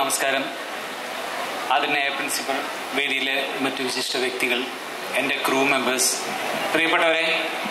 നമസ്കാരം ആദരണീയ പ്രിൻസിപ്പൽ വേദിയിലെ മറ്റു വിശിഷ്ട വ്യക്തികൾ എൻ്റെ ക്രൂ മെമ്പേഴ്സ് പ്രിയപ്പെട്ടവരെ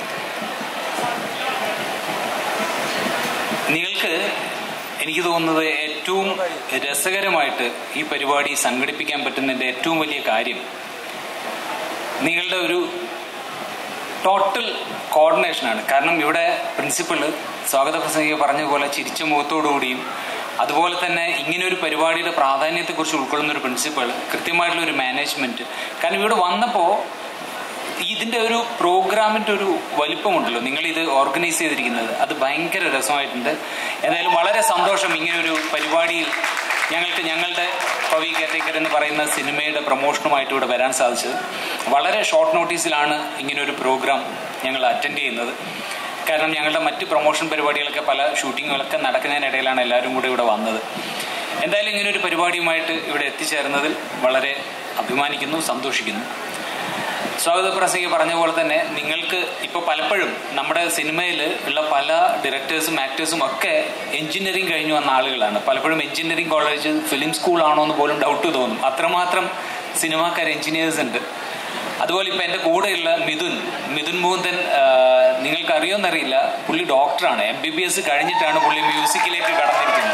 നിങ്ങൾക്ക് എനിക്ക് തോന്നുന്നത് ഏറ്റവും രസകരമായിട്ട് ഈ പരിപാടി സംഘടിപ്പിക്കാൻ പറ്റുന്നതിൻ്റെ ഏറ്റവും വലിയ കാര്യം നിങ്ങളുടെ ഒരു ടോട്ടൽ കോർഡിനേഷനാണ് കാരണം ഇവിടെ പ്രിൻസിപ്പൾ സ്വാഗത പ്രസംഗിക പറഞ്ഞ പോലെ ചിരിച്ച മുഖത്തോടുകൂടിയും അതുപോലെ തന്നെ ഇങ്ങനെ ഒരു പരിപാടിയുടെ പ്രാധാന്യത്തെക്കുറിച്ച് ഉൾക്കൊള്ളുന്ന ഒരു പ്രിൻസിപ്പൾ കൃത്യമായിട്ടുള്ള ഒരു മാനേജ്മെന്റ് കാരണം ഇവിടെ വന്നപ്പോൾ ഇതിന്റെ ഒരു പ്രോഗ്രാമിന്റെ ഒരു വലിപ്പമുണ്ടല്ലോ നിങ്ങൾ ഇത് ഓർഗനൈസ് ചെയ്തിരിക്കുന്നത് അത് ഭയങ്കര രസമായിട്ടുണ്ട് എന്തായാലും വളരെ സന്തോഷം ഇങ്ങനെ ഒരു പരിപാടിയിൽ ഞങ്ങൾക്ക് ഞങ്ങളുടെ പവി കേറ്റേക്കർ എന്ന് പറയുന്ന സിനിമയുടെ പ്രൊമോഷനുമായിട്ട് ഇവിടെ വരാൻ സാധിച്ചത് വളരെ ഷോർട്ട് നോട്ടീസിലാണ് ഇങ്ങനെ ഒരു പ്രോഗ്രാം ഞങ്ങൾ അറ്റൻഡ് ചെയ്യുന്നത് കാരണം ഞങ്ങളുടെ മറ്റ് പ്രൊമോഷൻ പരിപാടികളൊക്കെ പല ഷൂട്ടിങ്ങുകളൊക്കെ നടക്കുന്നതിനിടയിലാണ് എല്ലാവരും കൂടെ ഇവിടെ വന്നത് എന്തായാലും ഇങ്ങനെ ഒരു പരിപാടിയുമായിട്ട് ഇവിടെ എത്തിച്ചേർന്നതിൽ വളരെ അഭിമാനിക്കുന്നു സന്തോഷിക്കുന്നു സ്വാഗത പ്രസംഗി പറഞ്ഞ പോലെ തന്നെ നിങ്ങൾക്ക് ഇപ്പോൾ പലപ്പോഴും നമ്മുടെ സിനിമയിൽ ഉള്ള പല ഡയറക്ടേഴ്സും ആക്ടേഴ്സും ഒക്കെ എഞ്ചിനീയറിംഗ് കഴിഞ്ഞു വന്ന ആളുകളാണ് പലപ്പോഴും എഞ്ചിനീയറിംഗ് കോളേജ് ഫിലിം സ്കൂൾ ആണോ എന്ന് പോലും ഡൗട്ട് തോന്നും അത്രമാത്രം സിനിമാക്കാർ എഞ്ചിനീയേഴ്സ് ഉണ്ട് അതുപോലെ ഇപ്പം എൻ്റെ കൂടെയുള്ള മിഥുൻ മിഥുൻ മുകുന്ദൻ ആ, നിങ്ങൾക്ക് അറിയുമെന്നറിയില്ല പുള്ളി ഡോക്ടറാണ് എം ബി ബി എസ് കഴിഞ്ഞിട്ടാണ് പുള്ളി മ്യൂസിക്കിലേക്ക് കടന്നിരിക്കുന്നത്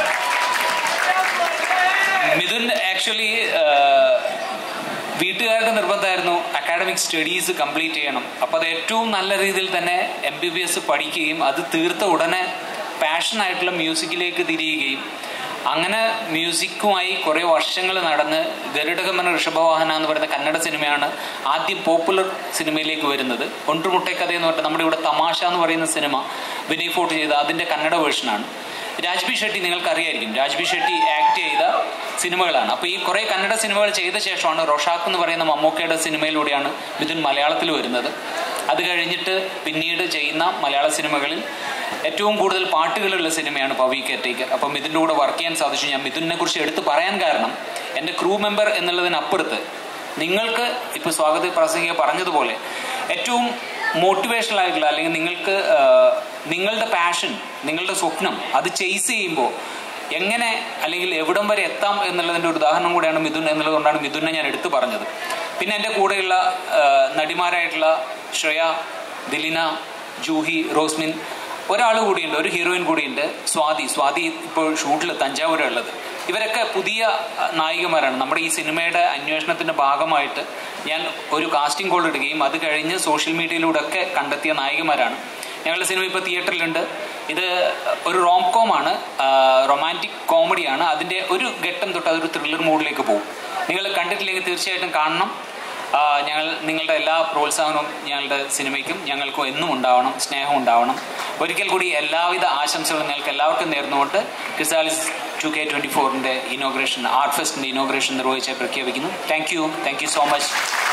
മിഥുൻ ആക്ച്വലി വീട്ടുകാരുടെ നിർബന്ധമായിരുന്നു അക്കാഡമിക് സ്റ്റഡീസ് കംപ്ലീറ്റ് ചെയ്യണം അപ്പോൾ അത് ഏറ്റവും നല്ല രീതിയിൽ തന്നെ എം ബി ബി എസ് പഠിക്കുകയും അത് തീർത്ത ഉടനെ പാഷനായിട്ടുള്ള മ്യൂസിക്കിലേക്ക് തിരിയുകയും അങ്ങനെ മ്യൂസിക്കുമായി കുറേ വർഷങ്ങൾ നടന്ന് ഗരുഡഗമന ഋഷഭവാഹന എന്ന് പറയുന്ന കന്നഡ സിനിമയാണ് ആദ്യം പോപ്പുലർ സിനിമയിലേക്ക് വരുന്നത് ഒണ്ടുമുട്ടേ കഥ എന്ന് പറഞ്ഞിട്ട് നമ്മുടെ ഇവിടെ തമാശ എന്ന് പറയുന്ന സിനിമ വിനയ് ഫോർട്ട് ചെയ്ത അതിൻ്റെ കന്നഡ വേർഷനാണ് രാജ്ബി ഷെട്ടി നിങ്ങൾക്ക് അറിയായിരിക്കും രാജ്ബി ഷെട്ടി ആക്ട് ചെയ്ത സിനിമകളാണ് അപ്പോൾ ഈ കുറേ കന്നഡ സിനിമകൾ ചെയ്ത ശേഷമാണ് റൊഷാക്ക് എന്ന് പറയുന്ന മമ്മൂക്കയുടെ സിനിമയിലൂടെയാണ് മിഥുൻ മലയാളത്തിൽ വരുന്നത് അത് കഴിഞ്ഞിട്ട് പിന്നീട് ചെയ്യുന്ന മലയാള സിനിമകളിൽ ഏറ്റവും കൂടുതൽ പാട്ടുകളുള്ള സിനിമയാണ് പവി കെറ്റേക്കർ അപ്പം ഇതിൻ്റെ കൂടെ വർക്ക് ചെയ്യാൻ സാധിച്ചു ഞാൻ മിഥുനെ കുറിച്ച് എടുത്തു പറയാൻ കാരണം എൻ്റെ ക്രൂ മെമ്പർ എന്നുള്ളതിനപ്പുറത്ത് നിങ്ങൾക്ക് ഇപ്പോൾ സ്വാഗത പ്രസംഗിക പറഞ്ഞതുപോലെ ഏറ്റവും മോട്ടിവേഷണൽ ആയിട്ടുള്ള അല്ലെങ്കിൽ നിങ്ങൾക്ക് ആ, നിങ്ങളുടെ പാഷൻ നിങ്ങളുടെ സ്വപ്നം അത് ചെയ്സ് ചെയ്യുമ്പോൾ എങ്ങനെ അല്ലെങ്കിൽ എവിടം വരെ എത്താം എന്നുള്ളതിൻ്റെ ഒരു ഉദാഹരണം കൂടെയാണ് മിഥുൻ എന്നുള്ളതുകൊണ്ടാണ് മിഥുനെ ഞാൻ എടുത്തു പറഞ്ഞത് പിന്നെ എൻ്റെ കൂടെയുള്ള ആ, നടിമാരായിട്ടുള്ള ശ്രേയ ദിലിന ജൂഹി റോസ്മിൻ ഒരാൾ കൂടിയുണ്ട് ഒരു ഹീറോയിൻ കൂടിയുണ്ട് സ്വാതി സ്വാതി ഇപ്പോൾ ഷൂട്ടിൽ തഞ്ചാവൂരുള്ളത് ഇവരൊക്കെ പുതിയ അഹ്, നായികമാരാണ് നമ്മുടെ ഈ സിനിമയുടെ അന്വേഷണത്തിന്റെ ഭാഗമായിട്ട് ഞാൻ ഒരു കാസ്റ്റിംഗ് കോൾ ഇടുകയും അത് കഴിഞ്ഞ് സോഷ്യൽ മീഡിയയിലൂടെ ഒക്കെ കണ്ടെത്തിയ നായികമാരാണ് ഞങ്ങളുടെ സിനിമ ഇപ്പോൾ തിയേറ്ററിലുണ്ട് ഇത് ഒരു റോം കോം ആണ് റൊമാൻറ്റിക് കോമഡിയാണ് അതിൻ്റെ ഒരു ഘട്ടം തൊട്ട് അതൊരു ത്രില്ലർ മൂഡിലേക്ക് പോകും നിങ്ങൾ കണ്ടിട്ടില്ലെങ്കിൽ തീർച്ചയായിട്ടും കാണണം ആ, ഞങ്ങൾ നിങ്ങളുടെ എല്ലാ പ്രോത്സാഹനവും ഞങ്ങളുടെ സിനിമയ്ക്കും ഞങ്ങൾക്കും എന്നും ഉണ്ടാവണം സ്നേഹം ഉണ്ടാവണം ഒരിക്കൽ കൂടി എല്ലാവിധ ആശംസകളും നിങ്ങൾക്ക് എല്ലാവർക്കും നേർന്നുകൊണ്ട് ക്രിസാലിസ് ടു കെ ട്വൻറ്റി ഫോറിൻ്റെ ഇനോഗ്രേഷൻ ആർട്ട് ഫെസ്റ്റിൻ്റെ ഇനോഗ്രേഷൻ നിർവഹിച്ച് പ്രഖ്യാപിക്കുന്നു thank you thank you so much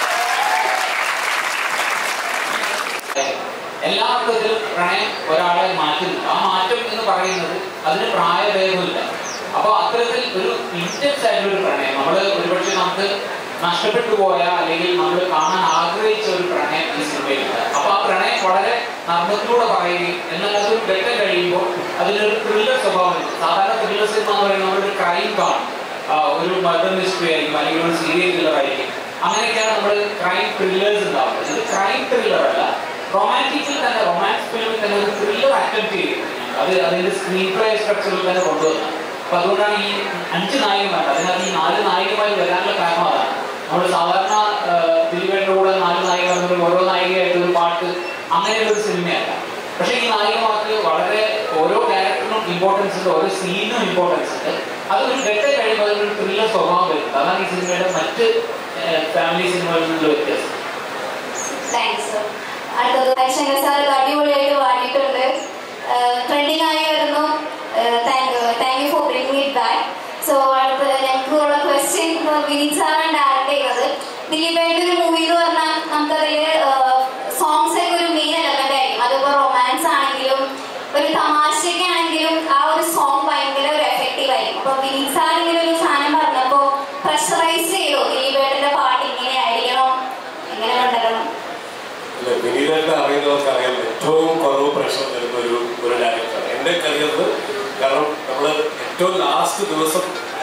എല്ലാ അർത്ഥത്തിലും പ്രണയം ഒരാളെ മാറ്റുന്നു ആ മാറ്റം എന്ന് പറയുന്നത് അതിന് പ്രായഭേദമില്ല അപ്പൊ അത്തരത്തിൽ ഒരു ഇന്റൻസ് ആയിട്ടുള്ള ഒരു പ്രണയം നമ്മൾ ഒരുപക്ഷെ നമുക്ക് നഷ്ടപ്പെട്ടു പോയ അല്ലെങ്കിൽ നമ്മൾ കാണാൻ ആഗ്രഹിച്ച ഒരു പ്രണയം ഈ സിനിമയിലുണ്ട് അപ്പൊ ആ പ്രണയം വളരെ നർമ്മത്തിലൂടെ പറയുകയും എന്നാൽ അതൊരു ഘട്ടം കഴിയുമ്പോൾ അതിനൊരു ത്രില്ലർ സ്വഭാവം ഉണ്ട്. സാധാരണ ത്രില്ലർ സിനിമ എന്ന് പറയുന്നത് നമ്മളൊരു ക്രൈം കാണും ആ, ഒരു മർഡർ മിസ്റ്ററി ആയിരിക്കും അല്ലെങ്കിൽ ഒരു സീരിയൽ കില്ലർ ആയിരിക്കും അങ്ങനെയൊക്കെയാണ് നമ്മൾ ക്രൈം ത്രില്ലേഴ്സ് ഉണ്ടാവുന്നത് ഇത് ക്രൈം ത്രില്ലർ അല്ല റൊമാൻറ്റിക്കിൽ തന്നെ റൊമാൻസ് ഫിലിമിൽ തന്നെ ഒരു ത്രില്ലർ അറ്റംപ്റ്റ് ചെയ്തിട്ടുണ്ട് അത് അതിന്റെ സ്ക്രീൻ പ്ലേ സ്ട്രക്ചറിൽ തന്നെ കൊണ്ടുവന്നത് അപ്പൊ അതുകൊണ്ടാണ് ഈ അഞ്ച് നായികമാർ അതിനകത്ത് ഈ നാല് നായികമാർ വരാനുള്ള കാരണം അതാണ് നമ്മൾ സാധാരണ ദിലീപേന്റെ കൂടെ നാല് നായികമാർ തമ്മിൽ ഓരോ നായികയായിട്ട് ഒരു പാട്ട് അങ്ങനെയുള്ള ഒരു സിനിമയല്ല പക്ഷേ ഈ നായികമാർക്ക് വളരെ ഓരോ ക്യാരക്ടറിനും ഇമ്പോർട്ടൻസ് ഉണ്ട് ഓരോ സീനും ഇമ്പോർട്ടൻസ് ഉണ്ട് അത് ഒരു ഘട്ടം കഴിയുമ്പോൾ അതിനൊരു ത്രില്ലർ സ്വഭാവം വരുന്നത് അതാണ് ഈ സിനിമയുടെ മറ്റ് ഫാമിലി സിനിമകളിൽ നിന്നുള്ള വ്യത്യാസം താങ്ക്സ് അടുത്തത് ശങ്കർ സാർ അടിപൊളിയായിട്ട് പാടിയിട്ടുണ്ട് ട്രെൻഡിങ് ആയി വരുന്നു thank thank you for bringing it back so അടുത്ത ഞങ്ങൾക്കുള്ള ക്വസ്റ്റ്യൻ വിനീത് സാറാണ് ഡയറക്ട് ചെയ്യുന്നത് ദിലീപേന്റെ ഒരു മൂവി എന്ന് പറഞ്ഞാൽ നമുക്കതില് സോങ്സ് ഒക്കെ ഒരു മെയിൻ എലമെന്റ് ആയിരിക്കും അതിപ്പോ റൊമാൻസ് ആണെങ്കിലും ഒരു തമാശയൊക്കെ ആണെങ്കിലും ആ ഒരു സോങ് ഭയങ്കര ഒരു എഫക്റ്റീവ് ആയിരിക്കും അപ്പൊ വിനീത് സാർ ഇങ്ങനെ ഒരു സാധനം പറഞ്ഞപ്പോ പ്രഷറൈസ് ചെയ്തോ ദിലീപേട്ടന്റെ പാട്ട് ഇങ്ങനെ ആയിരിക്കണം എങ്ങനെ കൊണ്ടുവരണം ഇല്ല, വിനീതന്റെ അറിയുന്നവർക്ക് അറിയാം ഏറ്റവും കുറവ് പ്രശ്നം തരുന്ന ഒരു ഒരു ഡയറക്ടർ എൻ്റെ കരിയറിൽ കാരണം നമ്മൾ ഏറ്റവും ലാസ്റ്റ് ദിവസം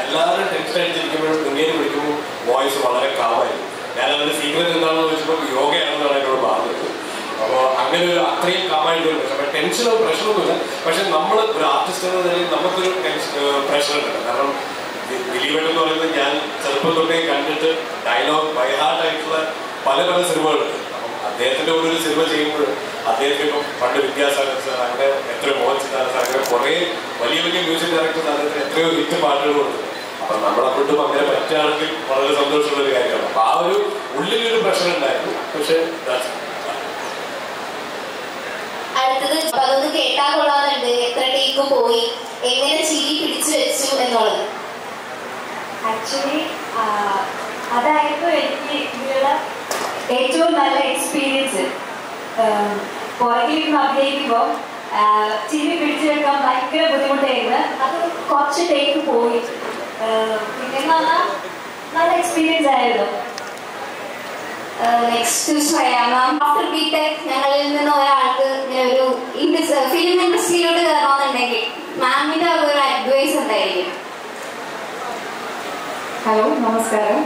എല്ലാവരും ടെൻഷൻ അടിച്ചിരിക്കുമ്പോഴും പിന്നീട് വിളിക്കുമ്പോൾ വോയിസ് വളരെ കാമായിരുന്നു ഞാൻ അതിന്റെ സീക്രട്ട് എന്താണെന്ന് ചോദിച്ചപ്പോൾ യോഗയാണെന്നാണ് എന്നോട് പറഞ്ഞത് അപ്പോൾ അങ്ങനെ ഒരു അത്രയും കാമായിട്ട് ഒരു പ്രശ്നം ടെൻഷനോ പ്രഷറൊന്നുമില്ല പക്ഷെ നമ്മൾ ഒരു ആർട്ടിസ്റ്റ് എന്ന നിലയിൽ നമുക്കൊരു ടെൻഷൻ പ്രഷർ ഉണ്ട് കാരണം ദിലീപൻ എന്ന് പറയുന്നത് ഞാൻ ചെറുപ്പം തൊട്ടേ കണ്ടിട്ട് ഡയലോഗ് ബൈഹാർട്ടായിട്ടുള്ള പല പല സിനിമകളുണ്ട് അപ്പം അദ്ദേഹത്തിന്റെ കൂടെ ഒരു സിനിമ ചെയ്യുമ്പോൾ അദ്ദേഹത്തിന് ഇപ്പം പണ്ട് വിദ്യാസാഗർ സാർ അങ്ങനെ എത്രയോ മോഹൻ സിദ്ധാർത്ഥ സാർ അങ്ങനെ കുറേ വലിയ വലിയ മ്യൂസിക് ഡയറക്ടേഴ്സ് അദ്ദേഹത്തിന് എത്രയോ ഹിറ്റ് പാട്ടുകൾ കൊടുത്തു അപ്പം നമ്മളെ കൊണ്ടും അങ്ങനെ പറ്റുകയാണെങ്കിൽ വളരെ സന്തോഷമുള്ള ഒരു കാര്യമാണ് അപ്പം ആ ഒരു ഉള്ളിലൊരു പ്രഷർ ഉണ്ടായിരുന്നു പക്ഷേ that's it. അടുത്തത് അതൊന്ന് കേട്ടാ കൊള്ളാന്നുണ്ട് എത്ര ടേക്ക് പോയി എങ്ങനെ ചിരി പിടിച്ചു വെച്ചു എന്നുള്ളത് ആക്ച്വലി അതായിരുന്നു എനിക്ക് ഇതിലുള്ള ഏറ്റവും നല്ല എക്സ്പീരിയൻസ് പുറകിലിരുന്ന് അഭിനയിക്കുമ്പോൾ ചിരി പിടിച്ചു വെക്കാൻ ഭയങ്കര ബുദ്ധിമുട്ടായിരുന്നു അത് കുറച്ച് ടേക്ക് പോയി പിന്നെ പറഞ്ഞാൽ നല്ല എക്സ്പീരിയൻസ് ആയിരുന്നു next Shreya ma'am after B tech ഞങ്ങളിൽ നിന്ന് ഒരാൾക്ക് ഇങ്ങനെ ഒരു ഇൻഡസ് ഫിലിം ഇൻഡസ്ട്രിയിലോട്ട് കയറണമെന്നുണ്ടെങ്കിൽ മാമിന്റെ ഒരു അഡ്വൈസ് എന്തായിരിക്കും ഹലോ നമസ്കാരം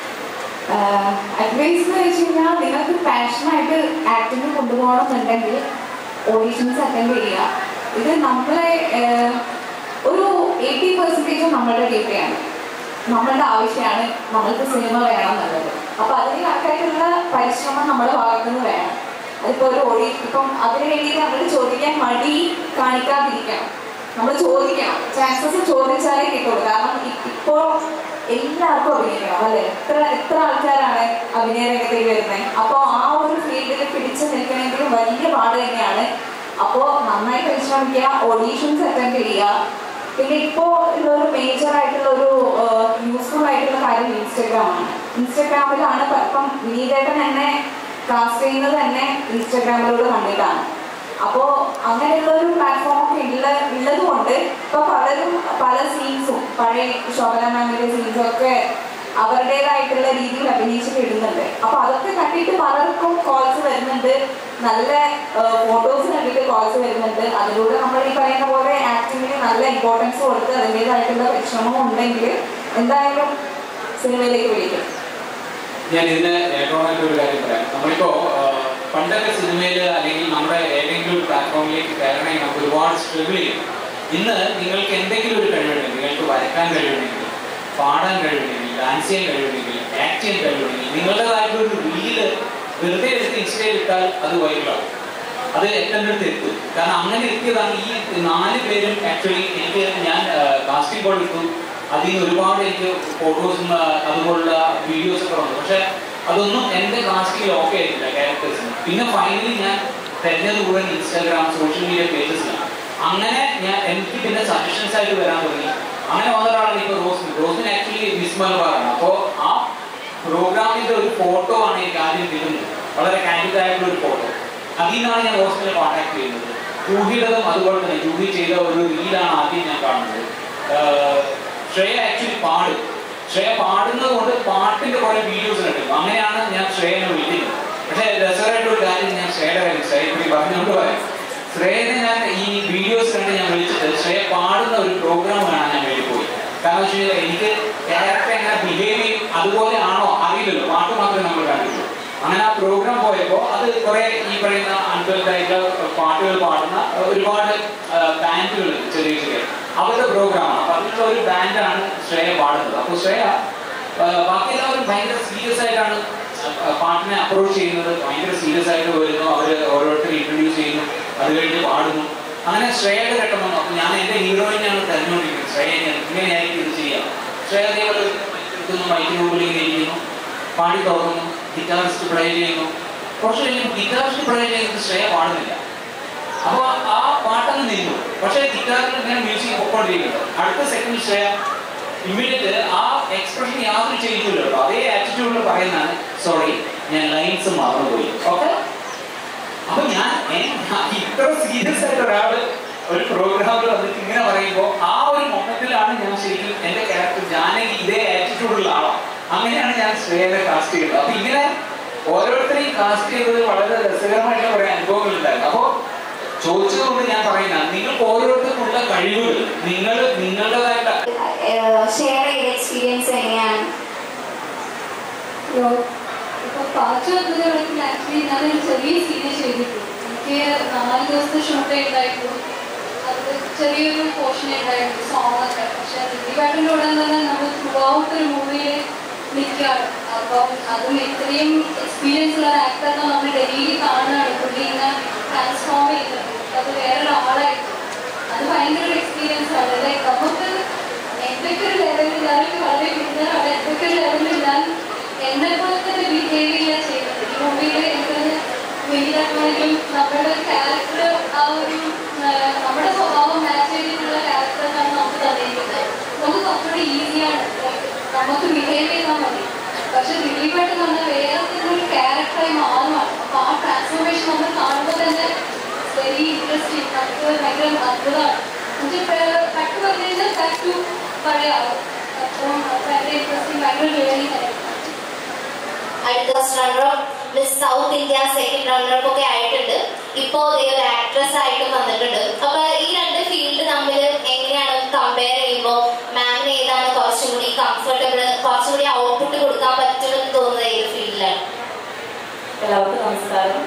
അഡ്വൈസ് എന്ന് വെച്ച് കഴിഞ്ഞാൽ നിങ്ങൾക്ക് പാഷനായിട്ട് ആക്ടിങ് കൊണ്ടുപോകണമെന്നുണ്ടെങ്കിൽ ഓഡീഷൻസ് അറ്റൻഡ് ചെയ്യുക ഇത് നമ്മളെ ആഹ്, ഒരു എയ്റ്റി പെർസെൻറ്റേജും നമ്മളുടെ ഡ്യൂട്ടിയാണ് നമ്മളുടെ ആവശ്യമാണ് നമ്മൾക്ക് സിനിമ വേണം എന്നുള്ളത് അപ്പോൾ അതിന് കണക്കായിട്ടുള്ള പരിശ്രമം നമ്മുടെ ഭാഗത്തു നിന്ന് വേണം അതിപ്പോൾ ഒരു ഓഡി ഇപ്പം അതിന് വേണ്ടിയിട്ട് നമ്മൾ ചോദിക്കാൻ മടി കാണിക്കാതിരിക്കണം നമ്മൾ ചോദിക്കണം ചാൻസസ് ചോദിച്ചാലേ കിട്ടുള്ളൂ കാരണം ഇ- ഇപ്പോ എല്ലാവർക്കും അഭിനയിക്കണം അല്ലെ എത്ര എത്ര ആൾക്കാരാണ് അഭിനയ രംഗത്തേക്ക് വരുന്നത് അപ്പോൾ ആ ഒരു ഫീൽഡിൽ പിടിച്ചു നിൽക്കണമെങ്കിൽ വലിയ പാട് തന്നെയാണ് അപ്പോൾ നന്നായി പരിശ്രമിക്കുക ഓഡീഷൻസ് അറ്റൻഡ് ചെയ്യുക പിന്നെ ഇപ്പോൾ ഉള്ള ഒരു മേജർ ആയിട്ടുള്ള ഒരു യൂസ്ഫുൾ ആയിട്ടുള്ള കാര്യം ഇൻസ്റ്റഗ്രാമാണ് ഇൻസ്റ്റഗ്രാമിലാണ് ഇപ്പം- ഇപ്പം വിനീതേട്ടൻ എന്നെ കാസ്റ്റ് ചെയ്യുന്നത് തന്നെ ഇൻസ്റ്റഗ്രാമിലൂടെ കണ്ടിട്ടാണ് അപ്പോൾ അങ്ങനെയുള്ള ഒരു പ്ലാറ്റ്ഫോം ഒക്കെ ഉള്ള ഉള്ളത് കൊണ്ട് ഇപ്പൊ പലരും പല സീൻസും പഴയ ശോഭന മാമിന്റെ സീൻസും ഒക്കെ അവരുടേതായിട്ടുള്ള രീതിയിൽ അഭിനയിച്ചിട്ട് ഇടുന്നുണ്ട് അപ്പൊ അതൊക്കെ കണ്ടിട്ട് പലർക്കും കോൾസ് വരുന്നുണ്ട് നല്ല ഫോട്ടോസ് കണ്ടിട്ട് കോൾസ് വരുന്നുണ്ട് അതിലൂടെ നമ്മൾ ഈ പറയുന്ന പോലെ ആക്ടിങ്ങിന് നല്ല ഇമ്പോർട്ടൻസ് കൊടുത്ത് അതിൻ്റെതായിട്ടുള്ള പരിശ്രമം ഉണ്ടെങ്കിൽ എന്തായാലും സിനിമയിലേക്ക് വിളിക്കും ഞാൻ ഇതിന് ഏറ്റവും ഒരു കാര്യം പറയാം നമ്മളിപ്പോ ആ, പണ്ടൊക്കെ സിനിമയിൽ അല്ലെങ്കിൽ നമ്മുടെ ഏതെങ്കിലും ഒരു പ്ലാറ്റ്ഫോമിലേക്ക് കയറണമെങ്കിൽ നമുക്ക് ഒരുപാട് സ്ട്രഗിൾ ചെയ്യും ഇന്ന് നിങ്ങൾക്ക് എന്തെങ്കിലും ഒരു കഴിവുണ്ടെങ്കിൽ നിങ്ങൾക്ക് വരക്കാൻ കഴിവുണ്ടെങ്കിൽ പാടാൻ കഴിവുണ്ടെങ്കിൽ ഡാൻസ് ചെയ്യാൻ കഴിവുണ്ടെങ്കിൽ ആക്ട് ചെയ്യാൻ കഴിവുണ്ടെങ്കിൽ നിങ്ങളുടേതായിട്ടുള്ള ഒരു റീല് വെറുതെ എടുത്ത് ഇൻസ്റ്റയിൽ ഇട്ടാൽ അത് വൈറലാവും അത് എന്റെ അടുത്ത് എത്തും കാരണം അങ്ങനെ എത്തിയതാണ് ഈ നാല് പേരും ആക്ച്വലി എനിക്ക് ഞാൻ കാസ്റ്റിംഗ് കോൾ ഇട്ടു അതിൽ നിന്ന് ഒരുപാട് എനിക്ക് ഫോട്ടോസും അതുപോലുള്ള വീഡിയോസ് ഒക്കെ വന്നു പക്ഷെ അതൊന്നും എൻ്റെ കാസ്റ്റിംഗിൽ ഓക്കെ ആയിട്ടില്ല ക്യാരക്ടേഴ്സിന് പിന്നെ ഫൈനലി ഞാൻ തെരഞ്ഞത് മുഴുവൻ ഇൻസ്റ്റാഗ്രാം സോഷ്യൽ മീഡിയ പേജസിലാണ് അങ്ങനെ ഞാൻ എനിക്ക് പിന്നെ സജഷൻസ് ആയിട്ട് വരാൻ തുടങ്ങി അങ്ങനെ വന്ന ഒരാളാണ് ഇപ്പോൾ റോസ്മിൻ റോസ്മിൻ ആക്ച്വലി മിസ് മലബാറാണ് അപ്പോൾ ആ പ്രോഗ്രാമിന്റെ ഒരു ഫോട്ടോ ആണ് എനിക്ക് ആദ്യം കിട്ടുന്നത് വളരെ കാൻഡിഡ് ആയിട്ടുള്ള ഒരു ഫോട്ടോ അതിൽ നിന്നാണ് ഞാൻ റോസ്മിനെ കോൺടാക്ട് ചെയ്യുന്നത് ജൂഹിയുടേതും അതുപോലെ തന്നെ ജൂഹി ചെയ്ത ഒരു റീലാണ് ആദ്യം ഞാൻ കാണുന്നത് ആഹ് ശ്രേയ ആക്ച്വലി പാടും ശ്രേയ പാടുന്നത് കൊണ്ട് പാട്ടിന്റെ കുറെ വീഡിയോസ് കണ്ടിരുന്നു അങ്ങനെയാണ് ഞാൻ ശ്രേയനെ വിളിക്കുന്നത് പക്ഷേ രസകരമായിട്ടൊരു കാര്യം ഞാൻ ശ്രേയയുടെ കാര്യം ശ്രേയ ഇപ്പം പറഞ്ഞുകൊണ്ട് പറയാം ശ്രേയനെ ഞാൻ ഈ വീഡിയോസ് കണ്ട് ഞാൻ വിളിച്ചിട്ട് ശ്രേയ പാടുന്ന ഒരു പ്രോഗ്രാം കാണാൻ ഞാൻ വേണ്ടി പോയി കാരണം വെച്ച് കഴിഞ്ഞാൽ എനിക്ക് ക്യാരക്ടർ എങ്ങനെ ബിഹേവ് ചെയ്യും അതുപോലെ ആണോ അറിയില്ലല്ലോ പാട്ട് മാത്രമേ നമ്മൾ കണ്ടിട്ടുള്ളൂ അങ്ങനെ ആ പ്രോഗ്രാം പോയപ്പോൾ അത് കുറെ ഈ പറയുന്ന അൺഫിൽഡായിട്ടുള്ള പാട്ടുകൾ പാടുന്ന ഒരുപാട് ബാൻഡുകൾ ചെറിയ ചെറിയ അവരുടെ പ്രോഗ്രാമാണ് അപ്പൊ അതിലുള്ള ഒരു ബാൻഡാണ് ശ്രേയ പാടുന്നത് അപ്പോൾ ശ്രേയ ആ, ബാക്കി എല്ലാവരും ഭയങ്കര സീരിയസ് ആയിട്ടാണ് ആ, പാട്ടിനെ അപ്രോച്ച് ചെയ്യുന്നത് ഭയങ്കര സീരിയസ് ആയിട്ട് വരുന്നു അവർ ഓരോരുത്തർ ഇൻട്രൊഡ്യൂസ് ചെയ്യുന്നു അത് കഴിഞ്ഞ് പാടുന്നു അങ്ങനെ ശ്രേയയുടെ ഘട്ടം വന്നു അപ്പൊ ഞാൻ എന്റെ ഹീറോയിനെയാണ് തെരഞ്ഞുകൊണ്ടിരിക്കുന്നത് ശ്രേയ ഞാൻ ഇങ്ങനെയായിരിക്കും ഇത് ചെയ്യാം ശ്രേയ അതേപോലെ എടുക്കുന്നു മൈക്കിന് മുമ്പിൽ ഇങ്ങനെ ഇരിക്കുന്നു പാടി തുടങ്ങുന്നു ഗിറ്റാറിസ്റ്റ് പ്ലേ ചെയ്യുന്നു കുറച്ച് കഴിയുമ്പോൾ ഗിറ്റാറിസ്റ്റ് പ്ലേ ചെയ്യുന്നത് ശ്രേയ പാടുന്നില്ല അപ്പൊ ആ പാട്ടങ്ങ് നിന്നു പക്ഷേ ഗിറ്റാറിൽ ഇങ്ങനെ മ്യൂസിക് പൊക്കോണ്ടിരിക്കുന്നത് അടുത്ത സെക്കൻഡ് ശ്രേയ ഇമ്മീഡിയറ്റ് ആ എക്സ്പ്രഷൻ യാതൊരു ചേഞ്ചും ഇല്ല കേട്ടോ അതേ ആറ്റിറ്റ്യൂഡിൽ പറയുന്നതാണ് സോറി ഞാൻ ലൈൻസ് മറന്നുപോയി ഓക്കെ അപ്പൊ ഞാൻ ഏ, ഇത്ര സീരിയസ് ആയിട്ട് ഒരാള് ഒരു പ്രോഗ്രാമിൽ വന്നിട്ട് ഇങ്ങനെ പറയുമ്പോൾ ആ ഒരു മൊമെന്റിലാണ് ഞാൻ ശരിക്കും എന്റെ ക്യാരക്ടർ ജാനകി ഇതേ ആറ്റിറ്റ്യൂഡുള്ള ആളാണ് അങ്ങനെയാണ് ഞാൻ ശ്രേയനെ കാസ്റ്റ് ചെയ്തത് അപ്പൊ ഇങ്ങനെ ഓരോരുത്തരെയും കാസ്റ്റ് ചെയ്തത് വളരെ രസകരമായിട്ടുള്ള കുറെ അനുഭവങ്ങൾ ഉണ്ടായിരുന്നു അപ്പോ ചോദിച്ചതുകൊണ്ട് ഞാൻ പറയുന്ന നിങ്ങൾക്ക് ഓരോരുത്തർക്കുള്ള കഴിവുകൾ നിങ്ങൾ നിങ്ങളുടേതായിട്ട് ഷെയർ ചെയ്ത എക്സ്പീരിയൻസ് എങ്ങനെയാണ് ഇപ്പൊ പാച്ചു വന്നതിൽ ആക്ച്വലി ഞാനൊരു ചെറിയ സീന് ചെയ്തിട്ടു എനിക്ക് നാല് ദിവസത്തെ ഷൂട്ടേ ഉണ്ടായിട്ടുള്ളൂ അത് ചെറിയൊരു പോർഷനേ ഉണ്ടായിട്ടുള്ളൂ സോങ് ഒക്കെ പക്ഷെ ദിലീപാട്ടിൻ്റെ കൂടെ തന്നെ നമ്മൾ ത്രൂ ഔട്ട് ഒരു മൂവിയിൽ നിൽക്കുകയാണ് അപ്പം അതും ഇത്രയും എക്സ്പീരിയൻസ് ഉള്ള ഒരു ആക്ടറിനെ നമ്മൾ ഡൽഹിയിൽ കാണുകയാണ് പുള്ളി ഇങ്ങനെ ട്രാൻസ്ഫോം ചെയ്യുന്നത് അത് വേറൊരാളായിട്ട് അത് ഭയങ്കര ഒരു എക്സ്പീരിയൻസ് ആണ് ലൈക്ക് നമുക്ക് എന്തൊക്കെ ഒരു ലെവലിൽ ഞാനൊക്കെ വളരെ ബിരുദനാണ് എന്തൊക്കെ ഒരു ലെവലിൽ ഞാൻ എന്നെ പോലെ തന്നെ ബിഹേവ് ചെയ്യുക ചെയ്യുന്നത് ഈ മൂവിയിൽ എനിക്ക് വലിയതാണെങ്കിലും നമ്മുടെ ക്യാരക്ടർ ആ ഒരു ആ, നമ്മുടെ സ്വഭാവം മാച്ച് ചെയ്തിട്ടുള്ള ക്യാരക്ടറാണ് നമുക്ക് തന്നിരിക്കുന്നത് നമുക്ക് കുറച്ചുകൂടി ഈസിയാണ് നമുക്ക് ബിഹേവ് ചെയ്താൽ മതി പക്ഷെ ദിലീപായിട്ട് നമ്മൾ വേറെ തന്നെ ഒരു ക്യാരക്ടറായി മാറുകയാണ് അപ്പോൾ ആ ട്രാൻസ്ഫോർമേഷൻ നമ്മൾ കാണുമ്പോൾ തന്നെ വെരി ഇൻട്രസ്റ്റിംഗ് നമുക്ക് ഭയങ്കര അത്ഭുതമാണ് എനിക്ക് കട്ട് പറഞ്ഞു കഴിഞ്ഞാൽ കട്ട് പഴയ ആളും അപ്പം അത് ഭയങ്കര ഇൻട്രസ്റ്റിംഗ് ഭയങ്കര ജേണി ആയിരുന്നു അടുത്ത ഫസ്റ്റ് റണ്ണറും മിസ് സൗത്ത് ഇന്ത്യ സെക്കൻഡ് റണ്ണറും ഒക്കെ ആയിട്ടുണ്ട് ഇപ്പോ ദേ ഒരു ആക്ട്രസ് ആയിട്ടും വന്നിട്ടുണ്ട് അപ്പൊ ഈ രണ്ട് ഫീൽഡ് തമ്മിൽ എങ്ങനെയാണ് കമ്പയർ ചെയ്യുമ്പോൾ മാമിന് ഏതാണ് കുറച്ചും കൂടി കംഫർട്ടബിൾ കുറച്ചും കൂടി ഔട്ട്പുട്ട് കൊടുക്കാൻ പറ്റുമെന്ന് തോന്നുന്നത് ഏത് ഫീൽഡിലാണ് എല്ലാവർക്കും നമസ്കാരം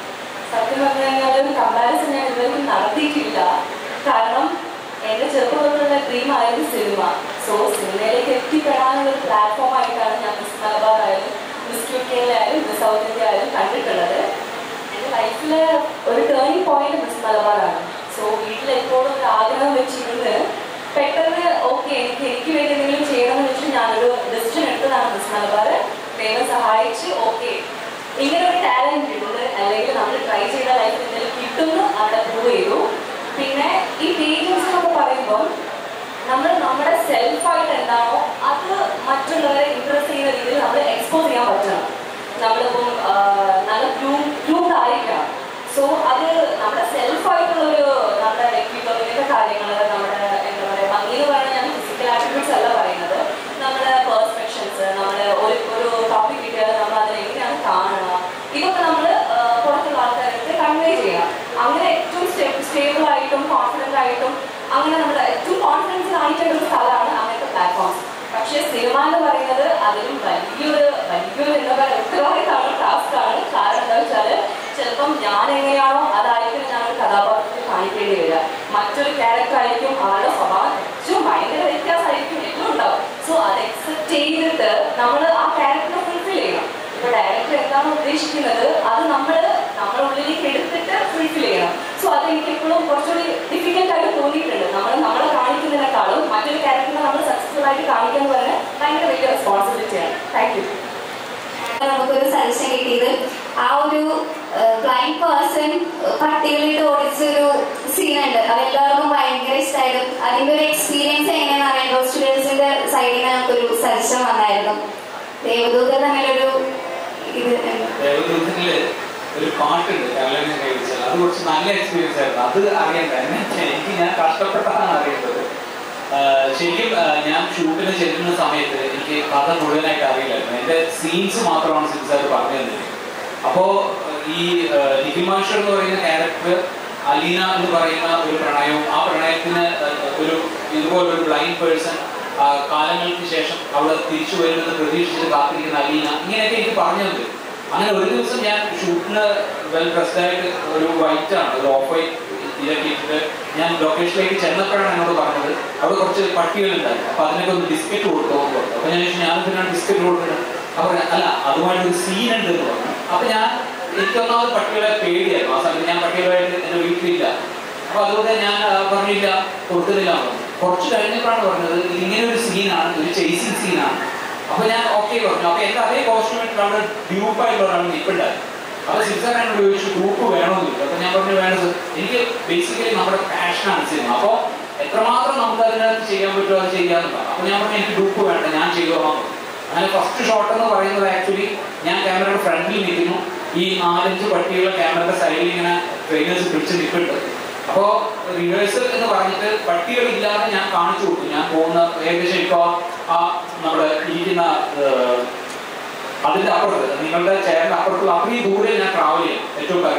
സത്യം പറഞ്ഞു കഴിഞ്ഞാൽ ഒരു കമ്പാരിസൺ ഞാൻ ഇതുവരെയും നടത്തിയിട്ടില്ല കാരണം എൻ്റെ ചെറുപ്പം തൊട്ടുള്ള ഡ്രീം ആയിരുന്നു സിനിമ സോ സിനിമയിലേക്ക് എത്തിപ്പെടാനുള്ള ഒരു പ്ലാറ്റ്ഫോം ആയിട്ടാണ് ഞാൻ മിസ് മലബാർ ആയാലും മിസ് ക്യു കെയിലായാലും മിസ് സൗത്ത് ഇന്ത്യ ആയാലും കണ്ടിട്ടുള്ളത് എൻ്റെ ലൈഫിൽ ഒരു ടേണിംഗ് പോയിന്റ് മിസ് മലബാറാണ് സോ വീട്ടിൽ എപ്പോഴും ഒരു ആഗ്രഹം വെച്ചിരുന്ന് പെട്ടെന്ന് ഓക്കെ എനിക്ക് എനിക്ക് വേണ്ടി എന്തെങ്കിലും ചെയ്യണമെന്ന് വെച്ചിട്ട് ഞാനൊരു ഡിസിഷൻ എടുത്തതാണ് മിസ് മലബാർ ദൈവം സഹായിച്ച് ഓക്കെ ഇങ്ങനെ ഒരു ടാലന്റ് ഉണ്ട് അല്ലെങ്കിൽ നമ്മൾ ട്രൈ ചെയ്ത ലൈഫിൽ എന്തെങ്കിലും കിട്ടുന്നു അവിടെ പ്രൂവ് ചെയ്തു പിന്നെ ഈ പേജസ് എന്നൊക്കെ പറയുമ്പോൾ നമ്മൾ നമ്മുടെ സെൽഫായിട്ട് എന്താണോ അത് മറ്റുള്ളവരെ ഇംപ്രസ് ചെയ്യുന്ന രീതിയിൽ നമ്മൾ എക്സ്പോസ് ചെയ്യാൻ പറ്റണം നമ്മളിപ്പം ആ, നല്ല ഗ്രൂം ഗ്രൂംഡ് ആയിരിക്കണം സോ അത് നമ്മുടെ സെൽഫായിട്ടുള്ളൊരു നമ്മുടെ വ്യക്തിത്വം ഇങ്ങനത്തെ കാര്യങ്ങൾ നമ്മുടെ എന്താ പറയുക ഭംഗി എന്ന് പറഞ്ഞാൽ ഞാൻ ഫിസിക്കൽ ആറ്റിറ്റ്യൂഡ്സ് അല്ല പറയുന്നത് നമ്മുടെ പെർസ്പെക്ഷൻസ് നമ്മുടെ ഒരു ഒരു ടോപ്പിക് കിട്ടിയാൽ നമ്മൾ അതിനെ എങ്ങനെയാണ് കാണുക ഇതൊക്കെ നമ്മൾ പുറത്തുള്ള ആൾക്കാർക്ക് കൺവേ ചെയ്യണം അങ്ങനെ ഏറ്റവും സ്റ്റേബിൾ ആയിട്ടും കോൺഫിഡൻ്റ് ആയിട്ടും അങ്ങനെ നമ്മുടെ ഏറ്റവും കോൺഫിഡൻസ് ആയിട്ടുള്ള ഒരു സ്ഥലമാണ് അങ്ങനത്തെ പ്ലാറ്റ്ഫോംസ് പക്ഷേ സിനിമ എന്ന് പറയുന്നത് അതിലും വലിയൊരു വലിയൊരു എന്താ പറയുക ഉത്തരവാദിത്തമാണ് ടാസ്ക്കാണ് കാരണം എന്താ വെച്ചാൽ ചിലപ്പം ഞാൻ എങ്ങനെയാണോ അതായിരിക്കും ഞാൻ ഒരു കഥാപാത്രത്തിൽ കാണിക്കേണ്ടി വരിക മറ്റൊരു ക്യാരക്ടർ ആയിരിക്കും ആളുടെ സ്വഭാവം ഏറ്റവും ഭയങ്കര വ്യത്യാസമായിരിക്കും എല്ലാം ഉണ്ടാവും സോ അത് എക്സെപ്റ്റ് ചെയ്തിട്ട് നമ്മൾ ആ ക്യാരക്ടറെ ഫുൾഫിൽ ചെയ്യണം ഇപ്പൊ ഡയറക്ടർ എന്താണ് ഉദ്ദേശിക്കുന്നത് അത് നമ്മൾ നമ്മുടെ ഉള്ളിലേക്ക് എടുത്തിട്ട് ഫുൾഫിൽ ചെയ്യണം സോ അത് എനിക്ക് എപ്പോഴും കുറച്ചുകൂടി ഡിഫിക്കൽട്ട് ആയിട്ട് തോന്നിയിട്ടുണ്ട് നമ്മൾ നമ്മളെ കാണിക്കുന്നതിനേക്കാളും മറ്റൊരു ക്യാരക്ടറിനെ നമ്മൾ സക്സസ്ഫുൾ ആയിട്ട് കാണിക്കുക എന്ന് പറഞ്ഞാൽ ഭയങ്കര വലിയ റെസ്പോൺസിബിലിറ്റിയാണ് താങ്ക് യു നമുക്കൊരു സജഷൻ കിട്ടിയത് ആ ഒരു ബ്ലൈൻഡ് പേഴ്സൺ പട്ടികളിട്ട് ഓടിച്ചൊരു സീനുണ്ട് അതെല്ലാവർക്കും ഭയങ്കര ഇഷ്ടമായിട്ടും അതിന്റെ ഒരു എക്സ്പീരിയൻസ് എങ്ങനെയാണെന്ന് അറിയാൻ സ്റ്റുഡൻസിന്റെ സൈഡിൽ നിന്ന് നമുക്കൊരു സജഷൻ വന്നായിരുന്നു ദേവദൂത തമ്മിലൊരു ഇത് ദേവദൂതനില് ഒരു പാട്ടുണ്ട് കല്യാണം കഴിച്ചാൽ അത് കുറച്ച് നല്ല എക്സ്പീരിയൻസ് ആയിരുന്നു അത് അറിയണ്ട എന്നെ എനിക്ക് ഞാൻ കഷ്ടപ്പെട്ടാണ് അറിയേണ്ടത് ആഹ് ശരിക്കും ആഹ് ഞാൻ ഷൂട്ടിന് ചെല്ലുന്ന സമയത്ത് എനിക്ക് കഥ മുഴുവനായിട്ട് അറിയില്ലായിരുന്നു എൻ്റെ സീൻസ് മാത്രമാണ് സിൻസാർ പറഞ്ഞു തന്നത് അപ്പോൾ ഈ ആഹ് നിഖിൽ മാഷർ എന്ന് പറയുന്ന ക്യാരക്ടർ അലീന എന്ന് പറയുന്ന ഒരു പ്രണയവും ആ പ്രണയത്തിന് ആഹ് ഒരു ഇതുപോലൊരു ബ്ലൈൻഡ് പേഴ്സൺ കാലങ്ങൾക്ക് ശേഷം അവിടെ തിരിച്ചു വരുന്നത് പ്രതീക്ഷിച്ചത് കാത്തിരിക്കുന്ന അലീന ഇങ്ങനെയൊക്കെ എനിക്ക് പറഞ്ഞു തന്നത് അങ്ങനെ ഒരു ദിവസം ഞാൻ ഷൂട്ടിന് വെൽ ഡ്രസ്ഡ് ആയിട്ട് ഒരു വൈറ്റ് ആണ് ഒരു ഓഫ് വൈറ്റ് ഇതൊക്കെ ഇട്ടിട്ട് ഞാൻ ലൊക്കേഷനിലേക്ക് ചെന്നപ്പോഴാണ് എന്നോട് പറഞ്ഞത് അവിടെ കുറച്ച് പട്ടികളുണ്ടായിരുന്നു അപ്പൊ അതിനൊക്കെ ഒന്ന് ബിസ്ക്കറ്റ് കൊടുത്തു എന്ന് പറഞ്ഞു അപ്പൊ ഞാൻ ചോദിച്ചു, ഞാൻ എന്തിനാണ് ബിസ്ക്കറ്റ് കൊടുക്കുന്നത് അപ്പൊ അല്ല അതുമായിട്ട് ഒരു സീൻ ഉണ്ട് എന്ന് പറഞ്ഞു അപ്പൊ ഞാൻ എനിക്കൊന്നാമത് പട്ടികളെ പേടിയായിരുന്നു ആ സമയത്ത് ഞാൻ പട്ടികളുമായിട്ട് എന്റെ വീട്ടിലില്ല അപ്പൊ അതുകൊണ്ട് ഞാൻ ആ, പറഞ്ഞില്ല കൊടുക്കുന്നില്ല എന്ന് പറഞ്ഞു കുറച്ച് കഴിഞ്ഞപ്പോഴാണ് പറഞ്ഞത് ഇത് ഇങ്ങനെ ഒരു സീനാണ് ഒരു ചേസിങ് സീനാണ് അപ്പൊ ഞാൻ ഓക്കെ പറഞ്ഞു അപ്പൊ എന്റെ അതേ കോസ്റ്റ്യൂം ഇട്ട് അവിടെ ഡ്യൂപ്പായിട്ടുള്ള ഒരാൾ നിൽപ്പുണ്ടായിരുന്നു അപ്പൊ സിക്സർ എന്നോട് ചോദിച്ചു ഗ്രൂപ്പ് വേണമെന്നില്ല അപ്പൊ ഞാൻ പറഞ്ഞു വേണ്ടത് എനിക്ക് ബേസിക്കലി നമ്മുടെ പാഷനാണ് സിനിമ അപ്പൊ എത്രമാത്രം നമുക്ക് അതിനകത്ത് ചെയ്യാൻ പറ്റുമോ അത് ചെയ്യാറുണ്ട് അപ്പൊ ഞാൻ പറഞ്ഞു എനിക്ക് ഗ്രൂപ്പ് വേണ്ട ഞാൻ ചെയ്തോളാം എന്ന് പറഞ്ഞു. അങ്ങനെ ഫസ്റ്റ് ഷോട്ട് എന്ന് പറയുന്നത് ആക്ച്വലി ഞാൻ ക്യാമറയുടെ ഫ്രണ്ടിൽ നിൽക്കുന്നു ഈ നാലഞ്ച് പട്ടികളെ ക്യാമറയുടെ സൈഡിൽ ഇങ്ങനെ ട്രെയിനേഴ്സ് പിടിച്ച് നിൽക്കുന്നുണ്ട് അപ്പോ റിഹേഴ്സൽ എന്ന് പറഞ്ഞിട്ട് പട്ടികളില്ലാതെ ഞാൻ കാണിച്ചു കൊടുത്തു ഞാൻ പോകുന്ന ഏകദേശം ഇപ്പൊ ആ നമ്മുടെ ഇരിക്കുന്ന ഏഹ്, അതിന്റെ അപ്പുറത്ത് നിങ്ങളുടെ ചെയറിന്റെ അപ്പുറത്തുള്ള അത്രയും ദൂരെ ഞാൻ ട്രാവൽ ചെയ്യും ഏറ്റവും കാര്യം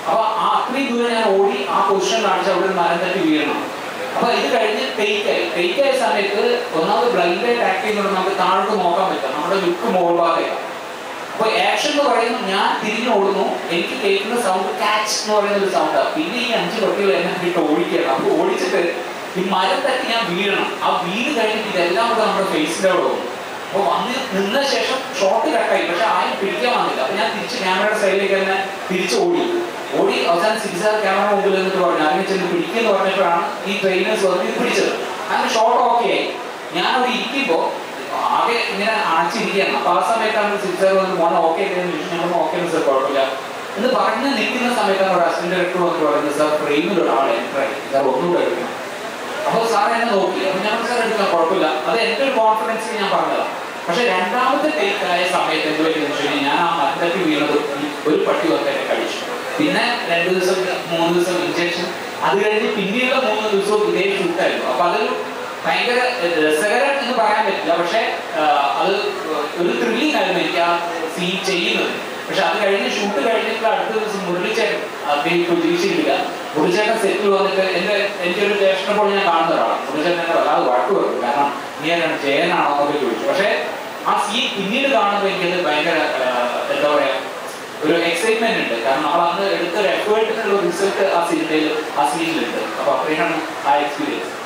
അപ്പൊ ആ അത്രയും ദൂരം ഞാൻ ഓടി ആ പൊസിഷൻ കാണിച്ച് അവിടെ ഒരു മരം തട്ടി വീഴണം അപ്പൊ ഇത് കഴിഞ്ഞ് ടേക്ക് ആയി ടേക്ക് ആയ സമയത്ത് ഒന്നാമത് ബ്ലൈൻഡ് ആയിട്ട് ആക്ട് ചെയ്യുന്നത് നമുക്ക് താഴോട്ട് നോക്കാൻ പറ്റില്ല നമ്മുടെ ലുക്ക് മോൾ ഭാഗമാണ് അപ്പൊ ആക്ഷൻ എന്ന് പറയുന്നത് ഞാൻ തിരിഞ്ഞു ഓടുന്നു എനിക്ക് കേൾക്കുന്ന സൗണ്ട് കാച്ച് എന്ന് പറയുന്ന ഒരു സൗണ്ടാണ് പിന്നെ ഈ അഞ്ച് പട്ടികൾ എന്നെ വിട്ട് ഓടിക്കുകയാണ് അപ്പൊ ഓടിച്ചിട്ട് ഈ മരം തട്ടി ഞാൻ വീഴണം ആ വീട് കഴിഞ്ഞിട്ട് ഇതെല്ലാം കൂടെ നമ്മുടെ ഫേസിന്റെ അവിടെ പോകും അപ്പൊ വന്ന് നിന്ന ശേഷം ഷോട്ട് കട്ടായി പക്ഷെ ആരും പിടിക്കാൻ വന്നില്ല അപ്പൊ ഞാൻ തിരിച്ച് ക്യാമറയുടെ സൈഡിലേക്ക് തന്നെ തിരിച്ച് ഓടി ഓടി അവസാനം സിക്സാർ ക്യാമറ മുമ്പിൽ എന്നിട്ട് പറഞ്ഞു അതിനെ ചെന്ന് പിടിക്കുന്നു പറഞ്ഞപ്പോഴാണ് ഈ ട്രെയിനേഴ്സ് വന്ന് ഇത് പിടിച്ചത് അങ്ങനെ ഷോട്ട് ഓക്കെ ആയി ഞാൻ അവിടെ ഇരിക്കുമ്പോ ആകെ ഇങ്ങനെ അടച്ചിരിക്കുകയാണ് അപ്പൊ ആ സമയത്താണ് സിക്സർ വന്ന് മോനെ ഓക്കെ ഞങ്ങൾ ഓക്കെ സർ കുഴപ്പമില്ല എന്ന് പറഞ്ഞ് നിൽക്കുന്ന സമയത്താണ് ഒരു അസിസ്റ്റന്റ് ഡയറക്ടർ വന്നിട്ട് പറയുന്നത് സാർ ഫ്രെയിമിൽ ഒരാൾ എൻ്റർ ആയി സാർ ഒന്നുകൂടെ എടുക്കണം അപ്പോൾ സാർ എന്നെ നോക്കി അപ്പൊ ഞാൻ സാർ എടുക്കാം കുഴപ്പമില്ല അത് എൻ്റെ ഒരു കോൺഫിഡൻസിൽ ഞാൻ പറഞ്ഞതാണ് പക്ഷെ രണ്ടാമത്തെ ടേക്ക് ആയ സമയത്ത് എന്ത് പറ്റിയെന്ന് വെച്ച് കഴിഞ്ഞാൽ ഞാൻ ആ മരത്തട്ടി വീണത് ഈ ഒരു പട്ടി വന്ന് എന്നെ കഴിച്ചു പിന്നെ രണ്ട് ദിവസം മൂന്ന് ദിവസം ഇഞ്ചക്ഷൻ അത് കഴിഞ്ഞ് പിന്നീടുള്ള മൂന്ന് ദിവസവും ഇതേ ഷൂട്ടായിരുന്നു അപ്പൊ അതൊരു ഭയങ്കര രസകരം എന്ന് പറയാൻ പറ്റില്ല പക്ഷെ അത് ഒരു ത്രില്ലിംഗ് ആയിരുന്നു എനിക്ക് ആ സീൻ ചെയ്യുന്നത് പക്ഷെ അത് കഴിഞ്ഞ് ഷൂട്ട് കഴിഞ്ഞിട്ട് അടുത്ത ദിവസം മുരളിച്ചേട്ടൻ അദ്ദേഹം പ്രതീക്ഷിച്ചിട്ടില്ല മുരളിച്ചേട്ടൻ സെറ്റിൽ വന്നിട്ട് എന്റെ എനിക്കൊരു ജ്യേഷ്ഠനെ പോലെ ഞാൻ കാണുന്ന ഒരാളാണ് മുരളിച്ചേട്ടൻ എന്നെ വല്ലാതെ വഴക്ക് പറഞ്ഞു കാരണം നീ ആരാണ് ജയനാണോ എന്നൊക്കെ ചോദിച്ചു പക്ഷെ ആ സീൻ പിന്നീട് കാണുമ്പോൾ എനിക്കത് ഭയങ്കര ആ, എന്താ പറയാ ഒരു എക്സൈറ്റ്മെന്റ് ഉണ്ട് കാരണം നമ്മൾ അന്ന് എടുത്ത ഒരു എഫേർട്ടിനുള്ള റിസൾട്ട് ആ സിനിമയിൽ ആ സീനിലുണ്ട് അപ്പൊ അത്രയാണ് ആ എക്സ്പീരിയൻസ്